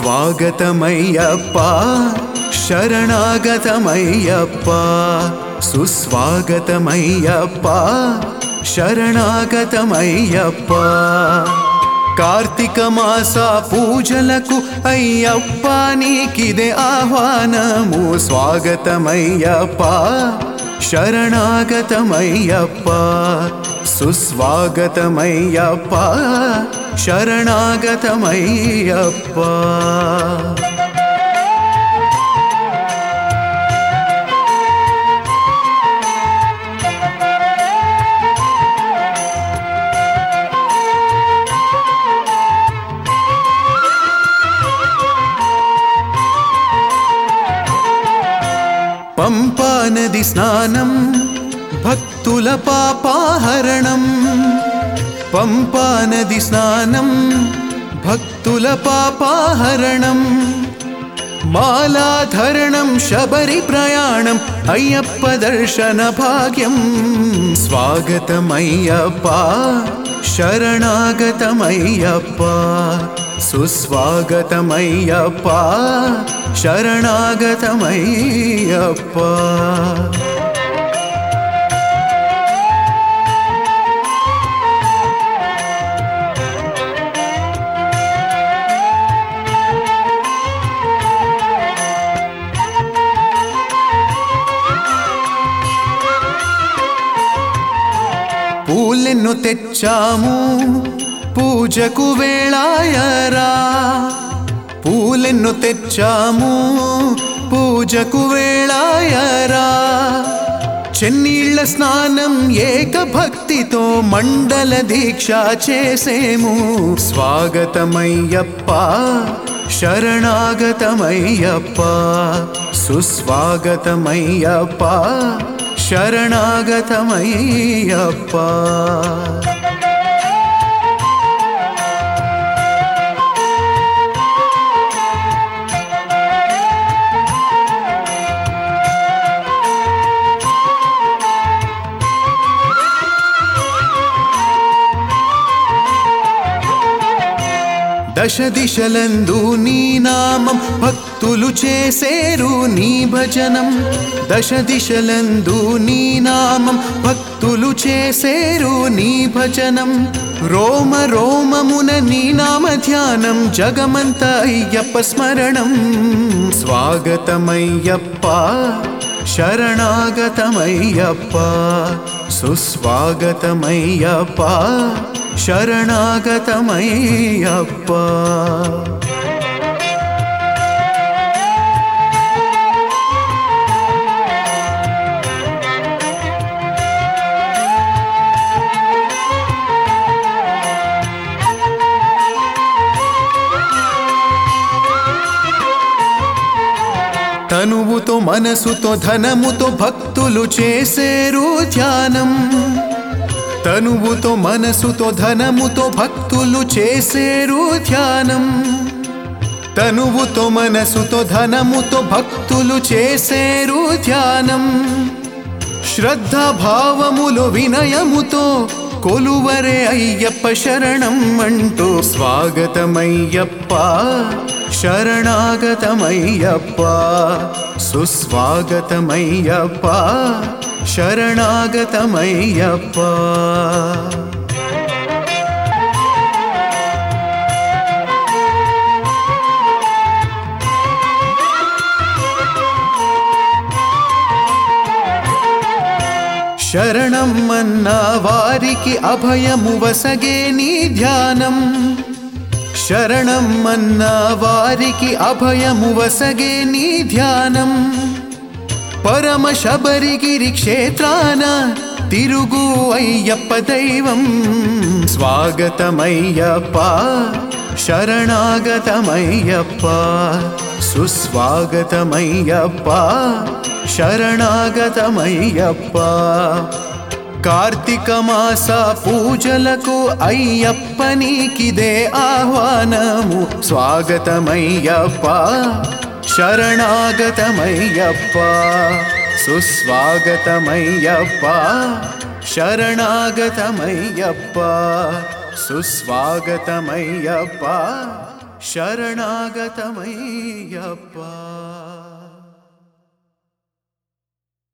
సుస్వాగతమయ్యప్ప శరణాగతమయ్యప్ప సుస్వాగతమయ్యప్ప శరణాగతమయ్యప్ప కార్తీక మాస పూజలకు అయ్యప్ప నీకిదే ఆహ్వానము స్వాగతమయ్యప్ప శరణాగతమయ్యప్ప సుస్వాగతమయ్యప్ప శరణాగతమయ్యప్ప పంపా నది స్నానం భక్తుల పాపాహరణం పంపా నది స్నానం భక్తుల పాపాహరణం మాలాధరణం శబరి ప్రయాణం అయ్యప్ప దర్శన భాగ్యం స్వాగతమయ్యప్ప శరణాగతమయ్యప్ప సుస్వాగతమయ్యప్ప శరణాగతమయ్యప్ప పూలెన్ను తెచ్చాము పూజకు వేళాయరా పూలెన్ను తెచ్చాము పూజకు వేళాయరా చెన్నీళ్ల స్నానం ఏక భక్తితో మండల దీక్ష చేసేము స్వాగతమయ్యప్ప శరణాగతమయ్యప్ప సుస్వాగతమయ్యప్ప శరణాగతమయ్యప్ప దశ దిశలందు నీ నామం భక్తులు చేసేరు నీ భజనం దశ దిశలందు నీ నామం భక్తులు చేసేరు నీ భజనం రోమ రోమమున నీ నామ ధ్యానం జగమంత అయ్యప్ప స్మరణం స్వాగతమయ్యప్ప శరణాగతమయ్యప్ప సుస్వాగతమయ్యప్ప శరణాగతమయ్యప్ప తనువుతో మనసుతో ధనముతో భక్తులు చేసేరు ధ్యానం తనువుతో మనసుతో ధనముతో భక్తులు చేసేరు ధ్యానం తనువుతో మనసుతో ధనముతో భక్తులు చేసేరు ధ్యానం శ్రద్ధ భావములు వినయముతో కొలువరే అయ్యప్ప శరణం అంటూ స్వాగతమయ్యప్ప శరణాగతమయ్యప్ప సుస్వాగతమయ్యప్ప శరణాగతమయ్యప్ప శరణం అన్న వారికి అభయము వసగే నీ ధ్యానం శరణం అన్న వారికి అభయము వసగే నీ ధ్యానం పరమ శబరిగిరి క్షేత్రాన తిరుగు అయ్యప్ప దైవం స్వాగతమయ్యప్ప శరణాగతమయ్యప్ప సుస్వాగతమయ్యప్ప శరణాగతమయ్యప్ప కార్తీక మాస పూజలకు అయ్యప్ప నీకిదే ఆహ్వానము స్వాగతమయ్యప్ప శరణాగతమయ్యప్ప సుస్వాగతమయ్యప్ప శరణాగతమయ్యప్ప సుస్వాగతమయ్యప్ప శరణాగతమయ్యప్ప